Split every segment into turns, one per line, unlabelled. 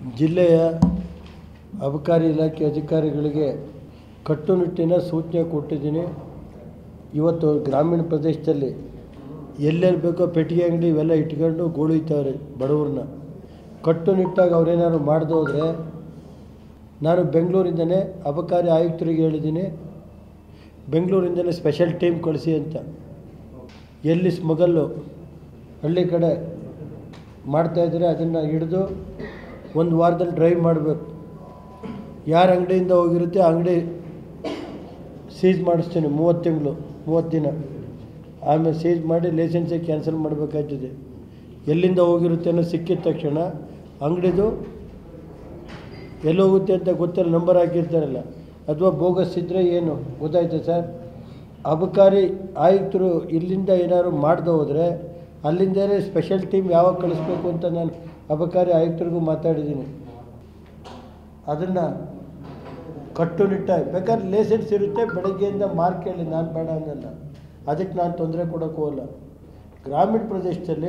ಜಿಲ್ಲೆಯ ಅಬಕಾರಿ ಇಲಾಖೆ ಅಧಿಕಾರಿಗಳಿಗೆ ಕಟ್ಟುನಿಟ್ಟಿನ ಸೂಚನೆ ಕೊಟ್ಟಿದ್ದೀನಿ ಇವತ್ತು ಗ್ರಾಮೀಣ ಪ್ರದೇಶದಲ್ಲಿ ಎಲ್ಲೆಲ್ಲಿ ಬೇಕೋ ಪೆಟ್ಟಿಗೆ ಅಂಗಡಿ ಇವೆಲ್ಲ ಇಟ್ಕೊಂಡು ಗೋಳುಯ್ತವ್ರೆ ಬಡವ್ರನ್ನ ಕಟ್ಟುನಿಟ್ಟಾಗಿ ಅವ್ರೇನಾದ್ರು ಮಾಡದೆ ಹೋದರೆ ನಾನು ಬೆಂಗಳೂರಿಂದನೇ ಅಬಕಾರಿ ಆಯುಕ್ತರಿಗೆ ಹೇಳಿದ್ದೀನಿ ಬೆಂಗಳೂರಿಂದಲೇ ಸ್ಪೆಷಲ್ ಟೀಮ್ ಕಳಿಸಿ ಅಂತ ಎಲ್ಲಿ ಸ್ಮಗಲ್ಲು ಹಳ್ಳಿ ಕಡೆ ಮಾಡ್ತಾಯಿದ್ರೆ ಅದನ್ನು ಹಿಡಿದು ಒಂದು ವಾರದಲ್ಲಿ ಡ್ರೈವ್ ಮಾಡಬೇಕು ಯಾರ ಅಂಗಡಿಯಿಂದ ಹೋಗಿರುತ್ತೆ ಆ ಅಂಗಡಿ ಸೀಸ್ ಮಾಡಿಸ್ತೀನಿ ಮೂವತ್ತು ತಿಂಗಳು ಮೂವತ್ತು ದಿನ ಆಮೇಲೆ ಸೀಸ್ ಮಾಡಿ ಲೈಸೆನ್ಸೇ ಕ್ಯಾನ್ಸಲ್ ಮಾಡಬೇಕಾಗ್ತದೆ ಎಲ್ಲಿಂದ ಹೋಗಿರುತ್ತೆ ಅನ್ನೋ ಸಿಕ್ಕಿದ ತಕ್ಷಣ ಅಂಗಡಿದು ಎಲ್ಲಿ ಹೋಗುತ್ತೆ ಅಂತ ಗೊತ್ತಿಲ್ಲ ನಂಬರ್ ಹಾಕಿರ್ತಾರಲ್ಲ ಅಥವಾ ಬೋಗಸ್ ಇದ್ದರೆ ಏನು ಗೊತ್ತಾಯ್ತಾ ಸರ್ ಅಬಕಾರಿ ಆಯುಕ್ತರು ಇಲ್ಲಿಂದ ಏನಾದ್ರು ಮಾಡದೆ ಹೋದರೆ ಅಲ್ಲಿಂದಲೇ ಸ್ಪೆಷಲ್ ಟೀಮ್ ಯಾವಾಗ ಕಳಿಸ್ಬೇಕು ಅಂತ ನಾನು ಅಬಕಾರಿ ಆಯುಕ್ತರಿಗೂ ಮಾತಾಡಿದ್ದೀನಿ ಅದನ್ನು ಕಟ್ಟುನಿಟ್ಟಾಗಿ ಬೇಕಾದ್ರೆ ಲೈಸೆನ್ಸ್ ಇರುತ್ತೆ ಬೆಳಗ್ಗೆಯಿಂದ ಮಾರ್ಕ್ ಹೇಳಿ ನಾನು ಬೇಡ ಅನ್ನಲ್ಲ ಅದಕ್ಕೆ ನಾನು ತೊಂದರೆ ಕೊಡೋಕ್ಕೂ ಹೋಗಲ್ಲ ಗ್ರಾಮೀಣ ಪ್ರದೇಶದಲ್ಲಿ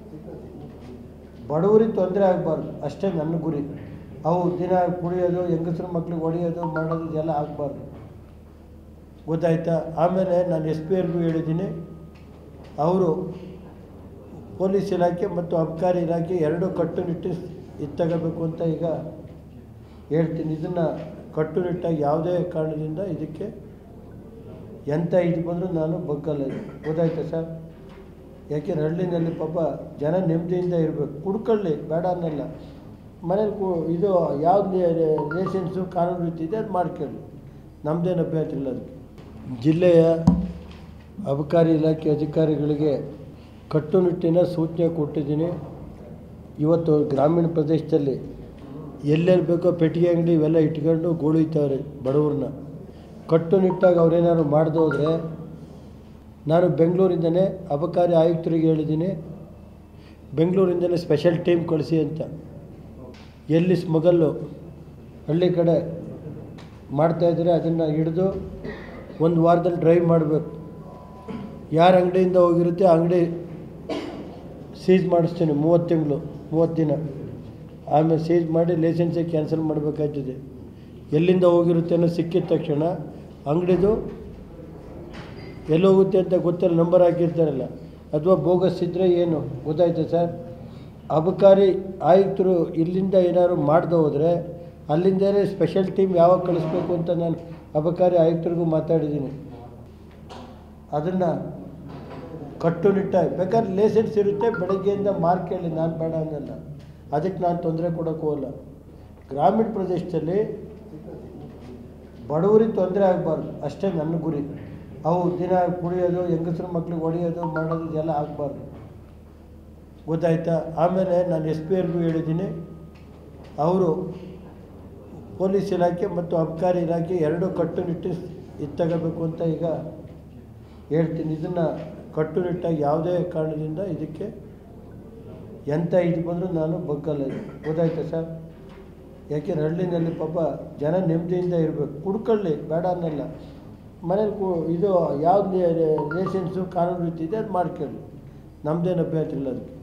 ಬಡವರಿಗೆ ತೊಂದರೆ ಆಗಬಾರ್ದು ಅಷ್ಟೇ ನನ್ನ ಗುರಿ ಅವು ದಿನ ಕುಡಿಯೋದು ಹೆಂಗಸ್ರ ಮಕ್ಳಿಗೆ ಹೊಡೆಯೋದು ಮಾಡೋದು ಇದೆಲ್ಲ ಆಗಬಾರ್ದು ಗೊತ್ತಾಯ್ತಾ ಆಮೇಲೆ ನಾನು ಎಸ್ ಪಿ ಅವ್ರಿಗೂ ಹೇಳಿದ್ದೀನಿ ಅವರು ಪೊಲೀಸ್ ಇಲಾಖೆ ಮತ್ತು ಅಬಕಾರಿ ಇಲಾಖೆ ಎರಡೂ ಕಟ್ಟುನಿಟ್ಟು ಇದು ತಗೋಬೇಕು ಅಂತ ಈಗ ಹೇಳ್ತೀನಿ ಇದನ್ನು ಕಟ್ಟುನಿಟ್ಟಾಗಿ ಯಾವುದೇ ಕಾರಣದಿಂದ ಇದಕ್ಕೆ ಎಂಥ ಇದು ಬಂದರೂ ನಾನು ಬಗ್ಗಲ್ಲ ಇದು ಗೊತ್ತಾಯ್ತಾ ಸರ್ ಯಾಕೆಂದ್ರೆ ಹಳ್ಳಿನಲ್ಲಿ ಪಾಪ ಜನ ನೆಮ್ಮದಿಯಿಂದ ಇರಬೇಕು ಕುಡ್ಕೊಳ್ಳಿ ಬೇಡ ಅನ್ನಲ್ಲ ಮನೇಲಿ ಕು ಇದು ಯಾವ್ದು ಲೈಸೆನ್ಸು ಕಾನೂನು ರೀತಿ ಇದೆ ಅದು ಮಾಡ್ಕೊಳ್ಳಿ ನಮ್ಮದೇನು ಅಭ್ಯಂತರ ಇಲ್ಲ ಅದಕ್ಕೆ ಜಿಲ್ಲೆಯ ಅಬಕಾರಿ ಇಲಾಖೆ ಅಧಿಕಾರಿಗಳಿಗೆ ಕಟ್ಟುನಿಟ್ಟಿನ ಸೂಚನೆ ಕೊಟ್ಟಿದ್ದೀನಿ ಇವತ್ತು ಗ್ರಾಮೀಣ ಪ್ರದೇಶದಲ್ಲಿ ಎಲ್ಲೆಲ್ಲಿ ಬೇಕೋ ಪೆಟ್ಟಿಗೆ ಅಂಗಡಿ ಇವೆಲ್ಲ ಇಟ್ಕೊಂಡು ಗೋಳುಯ್ತವ್ರೆ ಬಡವ್ರನ್ನ ಕಟ್ಟುನಿಟ್ಟಾಗಿ ಅವ್ರೇನಾದ್ರು ಮಾಡದೆ ಹೋದರೆ ನಾನು ಬೆಂಗಳೂರಿಂದನೇ ಅಬಕಾರಿ ಆಯುಕ್ತರಿಗೆ ಹೇಳಿದ್ದೀನಿ ಬೆಂಗಳೂರಿಂದಲೇ ಸ್ಪೆಷಲ್ ಟೀಮ್ ಕಳಿಸಿ ಅಂತ ಎಲ್ಲಿ ಸ್ಮಗಲ್ಲು ಹಳ್ಳಿ ಕಡೆ ಮಾಡ್ತಾಯಿದ್ರೆ ಅದನ್ನು ಹಿಡಿದು ಒಂದು ವಾರದಲ್ಲಿ ಡ್ರೈವ್ ಮಾಡಬೇಕು ಯಾರ ಅಂಗಡಿಯಿಂದ ಹೋಗಿರುತ್ತೆ ಆ ಅಂಗಡಿ ಸೀಸ್ ಮಾಡಿಸ್ತೀನಿ ಮೂವತ್ತು ತಿಂಗಳು ಮೂವತ್ತು ದಿನ ಆಮೇಲೆ ಸೀಸ್ ಮಾಡಿ ಲೈಸೆನ್ಸೇ ಕ್ಯಾನ್ಸಲ್ ಮಾಡಬೇಕಾಗ್ತದೆ ಎಲ್ಲಿಂದ ಹೋಗಿರುತ್ತೆ ಅನ್ನೋ ಸಿಕ್ಕಿದ ತಕ್ಷಣ ಅಂಗಡಿದು ಎಲ್ಲಿ ಹೋಗುತ್ತೆ ಅಂತ ಗೊತ್ತಿಲ್ಲ ನಂಬರ್ ಹಾಕಿರ್ತಾರಲ್ಲ ಅಥವಾ ಬೋಗಸ್ ಇದ್ದರೆ ಏನು ಗೊತ್ತಾಯ್ತಾ ಸರ್ ಅಬಕಾರಿ ಆಯುಕ್ತರು ಇಲ್ಲಿಂದ ಏನಾದ್ರು ಮಾಡದೆ ಹೋದರೆ ಅಲ್ಲಿಂದಲೇ ಸ್ಪೆಷಲ್ ಟೀಮ್ ಯಾವಾಗ ಕಳಿಸ್ಬೇಕು ಅಂತ ನಾನು ಅಬಕಾರಿ ಆಯುಕ್ತರಿಗೂ ಮಾತಾಡಿದ್ದೀನಿ ಅದನ್ನು ಕಟ್ಟುನಿಟ್ಟಾಗಿ ಬೇಕಾದ್ರೆ ಲೈಸೆನ್ಸ್ ಇರುತ್ತೆ ಬೆಳಗ್ಗೆಯಿಂದ ಮಾರ್ಕ್ ಹೇಳಿ ನಾನು ಬೇಡ ಅನ್ನಲ್ಲ ಅದಕ್ಕೆ ನಾನು ತೊಂದರೆ ಕೊಡೋಕ್ಕೂ ಹೋಗಲ್ಲ ಗ್ರಾಮೀಣ ಪ್ರದೇಶದಲ್ಲಿ ಬಡವರಿಗೆ ತೊಂದರೆ ಆಗಬಾರ್ದು ಅಷ್ಟೇ ನನ್ನ ಗುರಿ ಅವು ದಿನ ಕುಡಿಯೋದು ಹೆಂಗಸ್ರ ಮಕ್ಳಿಗೆ ಹೊಡೆಯೋದು ಮಾಡೋದು ಇದೆಲ್ಲ ಆಗಬಾರ್ದು ಗೊತ್ತಾಯ್ತಾ ಆಮೇಲೆ ನಾನು ಎಸ್ ಪಿ ಅವ್ರಿಗೂ ಹೇಳಿದ್ದೀನಿ ಅವರು ಪೊಲೀಸ್ ಇಲಾಖೆ ಮತ್ತು ಅಬಕಾರಿ ಇಲಾಖೆ ಎರಡೂ ಕಟ್ಟುನಿಟ್ಟು ಇದು ತಗೋಬೇಕು ಅಂತ ಈಗ ಹೇಳ್ತೀನಿ ಇದನ್ನು ಕಟ್ಟುನಿಟ್ಟಾಗಿ ಯಾವುದೇ ಕಾರಣದಿಂದ ಇದಕ್ಕೆ ಎಂಥ ಇದು ಬಂದರೂ ನಾನು ಬಗ್ಗಲ್ಲ ಇದು ಗೊತ್ತಾಯ್ತಾ ಸರ್ ಯಾಕೆಂದ್ರೆ ಹಳ್ಳಿನಲ್ಲಿ ಪಾಪ ಜನ ನೆಮ್ಮದಿಯಿಂದ ಇರಬೇಕು ಕುಡ್ಕೊಳ್ಳಿ ಬೇಡ ಅನ್ನಲ್ಲ ಮನೇಲಿ ಕು ಇದು ಯಾವ್ದು ಲೈಸೆನ್ಸು ಕಾನೂನು ರೀತಿ ಇದೆ ಅದು ಮಾಡ್ಕೊಳ್ಳಿ ನಮ್ಮದೇನು ಅಭ್ಯಂತರ ಇಲ್ಲ ಅದಕ್ಕೆ